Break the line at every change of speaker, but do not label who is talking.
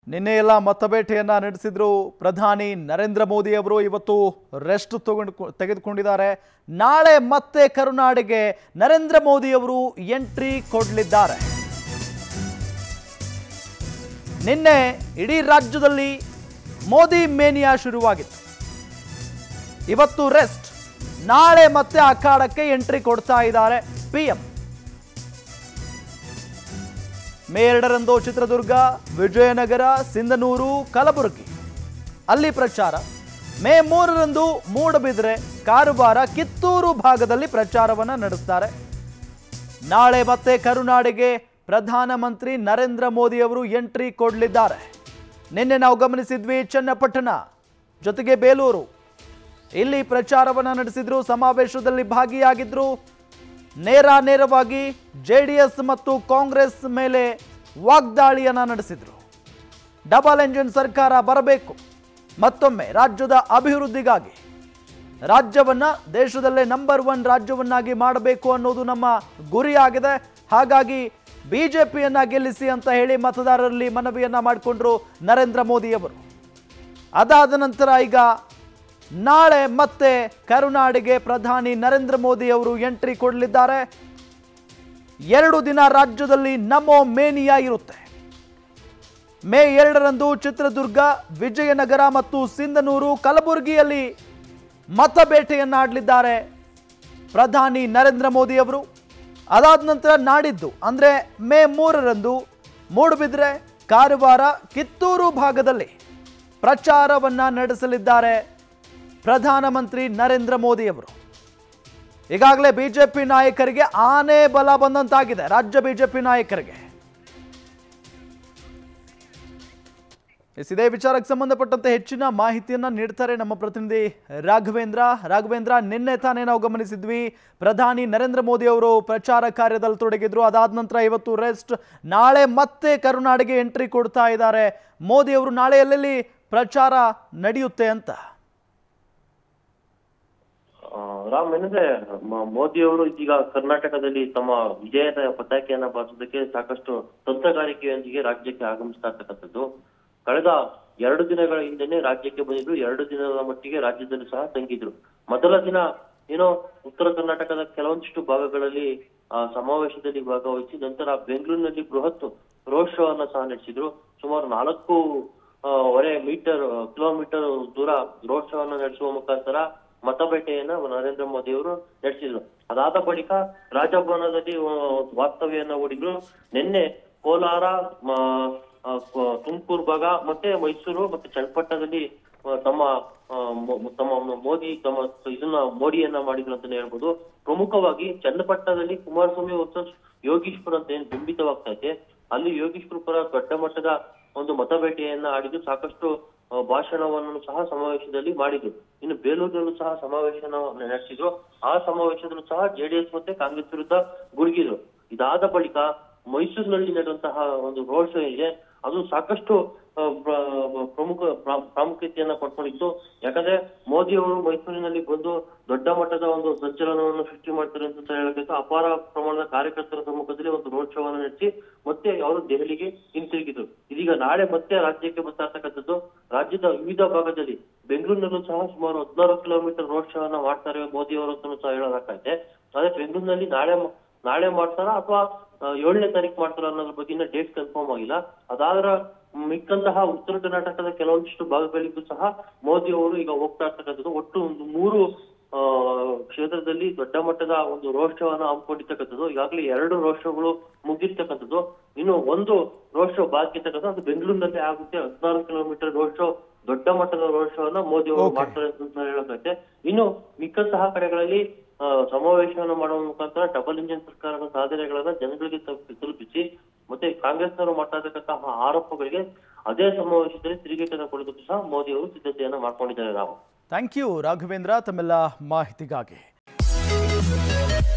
ನಿನ್ನೆ ಎಲ್ಲ ಮತಬೇಟೆಯನ್ನ ನಡೆಸಿದ್ರು ಪ್ರಧಾನಿ ನರೇಂದ್ರ ಮೋದಿ ಅವರು ಇವತ್ತು ರೆಸ್ಟ್ ತಗೊಂಡು ತೆಗೆದುಕೊಂಡಿದ್ದಾರೆ ನಾಳೆ ಮತ್ತೆ ಕರುನಾಡಿಗೆ ನರೇಂದ್ರ ಮೋದಿ ಅವರು ಎಂಟ್ರಿ ಕೊಡಲಿದ್ದಾರೆ ನಿನ್ನೆ ಇಡೀ ರಾಜ್ಯದಲ್ಲಿ ಮೋದಿ ಮೇನಿಯಾ ಶುರುವಾಗಿತ್ತು ಇವತ್ತು ರೆಸ್ಟ್ ನಾಳೆ ಮತ್ತೆ ಅಖಾಡಕ್ಕೆ ಎಂಟ್ರಿ ಕೊಡ್ತಾ ಇದ್ದಾರೆ ಪಿಎಂ ಮೇ ಎರಡರಂದು ಚಿತ್ರದುರ್ಗ ವಿಜಯನಗರ ಸಿಂಧನೂರು ಕಲಬುರಗಿ ಅಲ್ಲಿ ಪ್ರಚಾರ ಮೇ ಮೂರರಂದು ಮೂಡಬಿದ್ರೆ ಕಾರವಾರ ಕಿತ್ತೂರು ಭಾಗದಲ್ಲಿ ಪ್ರಚಾರವನ್ನು ನಡೆಸ್ತಾರೆ ನಾಳೆ ಮತ್ತೆ ಕರುನಾಡಿಗೆ ಪ್ರಧಾನಮಂತ್ರಿ ನರೇಂದ್ರ ಮೋದಿ ಅವರು ಎಂಟ್ರಿ ಕೊಡಲಿದ್ದಾರೆ ನಿನ್ನೆ ನಾವು ಗಮನಿಸಿದ್ವಿ ಚನ್ನಪಟ್ಟಣ ಜೊತೆಗೆ ಬೇಲೂರು ಇಲ್ಲಿ ಪ್ರಚಾರವನ್ನು ನಡೆಸಿದ್ರು ಸಮಾವೇಶದಲ್ಲಿ ಭಾಗಿಯಾಗಿದ್ರು ನೇರ ನೇರವಾಗಿ ಜೆ ಡಿ ಎಸ್ ಮತ್ತು ಕಾಂಗ್ರೆಸ್ ಮೇಲೆ ವಾಗ್ದಾಳಿಯನ್ನ ನಡೆಸಿದ್ರು ಡಬಲ್ ಎಂಜಿನ್ ಸರ್ಕಾರ ಬರಬೇಕು ಮತ್ತೊಮ್ಮೆ ರಾಜ್ಯದ ಅಭಿವೃದ್ಧಿಗಾಗಿ ರಾಜ್ಯವನ್ನ ದೇಶದಲ್ಲೇ ನಂಬರ್ ಒನ್ ರಾಜ್ಯವನ್ನಾಗಿ ಮಾಡಬೇಕು ಅನ್ನೋದು ನಮ್ಮ ಗುರಿಯಾಗಿದೆ ಹಾಗಾಗಿ ಬಿಜೆಪಿಯನ್ನ ಗೆಲ್ಲಿಸಿ ಅಂತ ಹೇಳಿ ಮತದಾರರಲ್ಲಿ ಮನವಿಯನ್ನ ಮಾಡಿಕೊಂಡ್ರು ನರೇಂದ್ರ ಮೋದಿಯವರು ಅದಾದ ನಂತರ ಈಗ ನಾಳೆ ಮತ್ತೆ ಕರುನಾಡಿಗೆ ಪ್ರಧಾನಿ ನರೇಂದ್ರ ಮೋದಿ ಅವರು ಎಂಟ್ರಿ ಕೊಡಲಿದ್ದಾರೆ ಎರಡು ದಿನ ರಾಜ್ಯದಲ್ಲಿ ನಮೋ ಮೇನಿಯಾ ಇರುತ್ತೆ ಮೇ ಎರಡರಂದು ಚಿತ್ರದುರ್ಗ ವಿಜಯನಗರ ಮತ್ತು ಸಿಂಧನೂರು ಕಲಬುರಗಿಯಲ್ಲಿ ಮತಬೇಟೆಯನ್ನಾಡಲಿದ್ದಾರೆ ಪ್ರಧಾನಿ ನರೇಂದ್ರ ಮೋದಿ ಅವರು ಅದಾದ ನಂತರ ನಾಡಿದ್ದು ಅಂದರೆ ಮೇ ಮೂರರಂದು ಮೂಡುಬಿದ್ರೆ ಕಾರವಾರ ಕಿತ್ತೂರು ಭಾಗದಲ್ಲಿ ಪ್ರಚಾರವನ್ನ ನಡೆಸಲಿದ್ದಾರೆ ಪ್ರಧಾನಮಂತ್ರಿ ನರೇಂದ್ರ ಮೋದಿ ಅವರು ಈಗಾಗಲೇ ಬಿಜೆಪಿ ನಾಯಕರಿಗೆ ಆನೆ ಬಲ ಬಂದಂತಾಗಿದೆ ರಾಜ್ಯ ಬಿಜೆಪಿ ನಾಯಕರಿಗೆ ಎಸ್, ಇದೇ ವಿಚಾರಕ್ಕೆ ಸಂಬಂಧಪಟ್ಟಂತೆ ಹೆಚ್ಚಿನ ಮಾಹಿತಿಯನ್ನ ನೀಡ್ತಾರೆ ನಮ್ಮ ಪ್ರತಿನಿಧಿ ರಾಘವೇಂದ್ರ ರಾಘವೇಂದ್ರ ನಿನ್ನೆ ತಾನೇ ನಾವು ಗಮನಿಸಿದ್ವಿ ಪ್ರಧಾನಿ ನರೇಂದ್ರ ಮೋದಿ ಅವರು ಪ್ರಚಾರ ಕಾರ್ಯದಲ್ಲಿ ತೊಡಗಿದ್ರು ಅದಾದ ನಂತರ ಇವತ್ತು ರೆಸ್ಟ್ ನಾಳೆ ಮತ್ತೆ ಕರುನಾಡಿಗೆ ಎಂಟ್ರಿ ಕೊಡ್ತಾ ಇದ್ದಾರೆ ಮೋದಿ ಅವರು ನಾಳೆ ಎಲ್ಲೆಲ್ಲಿ ಪ್ರಚಾರ ನಡೆಯುತ್ತೆ ಅಂತ
ಆ, ರಾಮ್ ಏನಂದ್ರೆ ಮ- ಮೋದಿ ಅವರು ಇದೀಗ ಕರ್ನಾಟಕದಲ್ಲಿ ತಮ್ಮ ವಿಜಯದ ಪತಾಕೆಯನ್ನ ಬಾರಿಸೋದಕ್ಕೆ ಸಾಕಷ್ಟು ತಂತ್ರಗಾರಿಕೆಯೊಂದಿಗೆ ರಾಜ್ಯಕ್ಕೆ ಆಗಮಿಸ್ತಾ ಇರ್ತಕ್ಕಂಥದ್ದು ಕಳೆದ ಎರಡು ದಿನಗಳ ಹಿಂದೆನೆ ರಾಜ್ಯಕ್ಕೆ ಬಂದಿದ್ರು ಎರಡು ದಿನದ ಮಟ್ಟಿಗೆ ರಾಜ್ಯದಲ್ಲಿ ಸಹ ತಂಗಿದ್ರು ಮೊದಲ ದಿನ ಏನೋ ಉತ್ತರ ಕರ್ನಾಟಕದ ಕೆಲವೊಂದಿಷ್ಟು ಭಾಗಗಳಲ್ಲಿ ಆ ಸಮಾವೇಶದಲ್ಲಿ ಭಾಗವಹಿಸಿ ನಂತರ ಬೆಂಗಳೂರಿನಲ್ಲಿ ಬೃಹತ್ ರೋಡ್ ಶೋ ಅನ್ನ ಸಹ ನಡೆಸಿದ್ರು ಸುಮಾರು ನಾಲ್ಕು ಆ, ವರೆ ಮೀಟರ್ ಕಿಲೋಮೀಟರ್ ದೂರ ರೋಡ್ ಶೋ ಅನ್ನ ನಡೆಸುವ ಮುಖಾಂತರ ಮತಬೇಟೆಯನ್ನ ನರೇಂದ್ರ ಮೋದಿ ಅವರು ನಡೆಸಿದ್ರು ಅದಾದ ಬಳಿಕ ರಾಜಭವನದಲ್ಲಿ ಆ, ವಾಸ್ತವ್ಯವನ್ನ ಹೂಡಿದ್ರು ನಿನ್ನೆ ಕೋಲಾರ ಮ- ಆ, ಕ- ತುಮಕೂರು ಭಾಗ ಮತ್ತೆ ಮೈಸೂರು ಮತ್ತೆ ಚನ್ನಪಟ್ಟಣದಲ್ಲಿ ಆ, ತಮ್ಮ ಆ, ಮೊ- ತಮ್ಮ ಮೋದಿ ತಮ್ಮ ಇದನ್ನ ಮೋಡಿಯನ್ನ ಮಾಡಿದ್ರು ಅಂತಾನೆ ಹೇಳ್ಬೋದು ಪ್ರಮುಖವಾಗಿ ಚನ್ನಪಟ್ಟಣದಲ್ಲಿ ಕುಮಾರಸ್ವಾಮಿ ವರ್ಸಸ್ ಯೋಗೀಶ್ವರ್ ಅಂತ ಏನ್ ಬಿಂಬಿತವಾಗ್ತಾ ಇದೆ ಅಲ್ಲಿ ಯೋಗೀಶ್ವರ್ ಪರ ದೊಡ್ಡ ಮಟ್ಟದ ಒಂದು ಮತಬೇಟೆಯನ್ನ ಆಡಿದ್ದು ಸಾಕಷ್ಟು ಆ, ಭಾಷಣವನ್ನು ಸಹ ಸಮಾವೇಶದಲ್ಲಿ ಮಾಡಿದ್ರು ಇನ್ನು ಬೇಲೂರಿನಲ್ಲೂ ಸಹ ಸಮಾವೇಶನ ನಡೆಸಿದ್ರು ಆ ಸಮಾವೇಶದಲ್ಲೂ ಸಹ ಜೆಡಿಎಸ್ ಮತ್ತೆ ಕಾಂಗ್ರೆಸ್ ವಿರುದ್ಧ ಗುಡುಗಿದ್ರು ಇದಾದ ಬಳಿಕ ಮೈಸೂರಿನಲ್ಲಿ ನಡೆದಂತಹ ಒಂದು ರೋಡ್ ಶೋ ಇದೆ ಅದು ಸಾಕಷ್ಟು ಆ, ಪ್ರ- ಪ್ರಮುಖ ಪ್ರಾ- ಪ್ರಾಮುಖ್ಯತೆಯನ್ನ ಪಡ್ಕೊಂಡಿತ್ತು ಯಾಕಂದ್ರೆ ಮೋದಿ ಅವರು ಮೈಸೂರಿನಲ್ಲಿ ಬಂದು ದೊಡ್ಡ ಮಟ್ಟದ ಒಂದು ಸಂಚಲನವನ್ನು ಸೃಷ್ಟಿ ಮಾಡ್ತಾರೆ ಅಂತ ಹೇಳಬೇಕು ಅಪಾರ ಪ್ರಮಾಣದ ಕಾರ್ಯಕರ್ತರ ಸಮ್ಮುಖದಲ್ಲಿ ಒಂದು ರೋಡ್ ಶೋ ಅನ್ನು ನಡೆಸಿ ಮತ್ತೆ ಅವರು ದೆಹಲಿಗೆ ಹಿಂತಿರುಗಿದ್ರು ಇದೀಗ ನಾಳೆ ಮತ್ತೆ ರಾಜ್ಯಕ್ಕೆ ಬರ್ತಾ ಇರ್ತಕ್ಕಂಥದ್ದು ರಾಜ್ಯದ ವಿವಿಧ ಭಾಗದಲ್ಲಿ ಬೆಂಗಳೂರಿನಲ್ಲೂ ಸಹ ಸುಮಾರು ಹದಿನಾರು ಕಿಲೋಮೀಟರ್ ರೋಡ್ ಶೋ ಅನ್ನ ಮಾಡ್ತಾರೆ ಮೋದಿ ಅವರು ಅಂತಲೂ ಸಹ ಹೇಳೋದಾಗೈತೆ ಆದ್ರೆ ಬೆಂಗಳೂರಿನಲ್ಲಿ ನಾಳೆ ಮ- ನಾಳೆ ಮಾಡ್ತಾರಾ ಅಥವಾ ಏಳನೇ ತಾರೀಕು ಮಾಡ್ತಾರ ಅನ್ನೋದ್ರ ಬಗ್ಗೆ ಇನ್ನ ಡೇಟ್ ಕನ್ಫರ್ಮ್ ಆಗಿಲ್ಲ ಅದಾದ್ರ ಮಿಕ್ಕಂತಹ ಉತ್ತರ ಕರ್ನಾಟಕದ ಕೆಲವೊಂದಿಷ್ಟು ಭಾಗಗಳಿಗೂ ಸಹ ಮೋದಿ ಅವರು ಈಗ ಹೋಗ್ತಾ ಇರ್ತಕ್ಕಂಥದ್ದು ಒಟ್ಟು ಒಂದು ಮೂರು ಆ ಕ್ಷೇತ್ರದಲ್ಲಿ ದೊಡ್ಡ ಮಟ್ಟದ ಒಂದು ರೋಡ್ ಶೋ ಅನ್ನ ಹಮ್ಮಿಕೊಂಡಿರ್ತಕ್ಕಂಥದ್ದು ಈಗಾಗಲೇ ಎರಡು ರೋಡ್ ಶೋಗಳು ಮುಗಿರ್ತಕ್ಕಂಥದ್ದು ಇನ್ನು ಒಂದು ರೋಡ್ ಶೋ ಬಾಕಿ ಇರ್ತಕ್ಕಂಥದ್ದು ಅದು ಬೆಂಗಳೂರಿನಲ್ಲಿ ಆಗುತ್ತೆ ಹದಿನಾರು ಕಿಲೋಮೀಟರ್ ರೋಡ್ ಶೋ ದೊಡ್ಡ ಮಟ್ಟದ ರೋಡ್ ಶೋ ಅನ್ನ ಮೋದಿ ಅವರು
Okay.
ಮಾಡ್ತಾರೆ ಅಂತ ಹೇಳಕತ್ತೆ ಇನ್ನು ಮಿಕ್ಕಂತಹ ಕಡೆಗಳಲ್ಲಿ ಆ, ಸಮಾವೇಶವನ್ನು ಮಾಡುವ ಮುಖಾಂತರ ಡಬಲ್ ಇಂಜಿನ್ ಸರ್ಕಾರದ ಸಾಧನೆಗಳನ್ನ ಜನಗಳಿಗೆ ತಲುಪಿ- ತಲುಪಿಸಿ ಮತ್ತೆ ಕಾಂಗ್ರೆಸ್ನವರು ಮಾಡ್ತಾ ಇರ್ತಕ್ಕಂತಹ ಆರೋಪಗಳಿಗೆ ಅದೇ ಸಮಾವೇಶದಲ್ಲಿ ತಿರುಗೇಟನ್ನು ಕೊಡೋದಕ್ಕೂ ಸಹ ಮೋದಿ ಅವರು ಸಿದ್ಧತೆಯನ್ನ ಮಾಡ್ಕೊಂಡಿದ್ದಾರೆ ನಾವು
ಥ್ಯಾಂಕ್ ಯು ರಾಘವೇಂದ್ರ ತಮ್ಮೆಲ್ಲ ಮಾಹಿತಿಗಾಗಿ